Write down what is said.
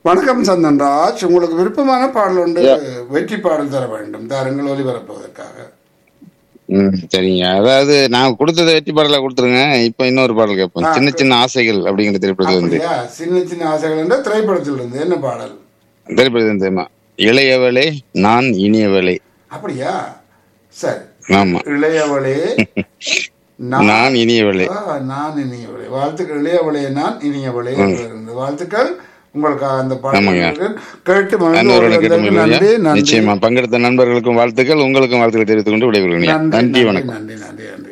வணக்கம் சந்தன்ராஜ் உங்களுக்கு விருப்பமான பாடல் ஒன்று வெற்றி பாடல் தர வேண்டும் தாருங்கள் ஒலிபரப்புவதற்காக ம் சரிங்க அதாவது நான் கொடுத்ததை வெற்றி பாடலா கொடுத்துருங்க இப்ப இன்னொரு பாடல் கேட்போம் ஆ, சின்ன சின்ன ஆசைகள் அப்படிங்கிற திரைப்படத்துல இருந்து அப்படியா சின்ன சின்ன ஆசைகள் என்ற திரைப்படத்தில் இருந்து என்ன பாடல் திரைப்படத்துல இருந்து தெரியுமா இளையவளே நான் இனியவளே அப்படியா சரி ஆமா இளையவளே நான் இனியவளே ஆ, நான் இனியவளே வாழ்த்துக்கள் இளையவளே நான் இனியவளே என்று இருந்தது. வாழ்த்துக்கள் உங்களுக்காக அந்த ஆமாங்க. பாடல் கேட்டு மகிழ்ந்து நண்பர்களுக்கு கேட்ட கொண்டிருந்ததற்கு மகிழ்ச்சியா? நன்றி நன்றி நிச்சயமா பங்கெடுத்த நண்பர்களுக்கும் வாழ்த்துக்கள் உங்களுக்கும் வாழ்த்துக்கள் தெரிவித்துக் கொண்டு விடைபெறுகிறேன் நன்றி நன்றி வணக்கம் நன்றி நன்றி நன்றி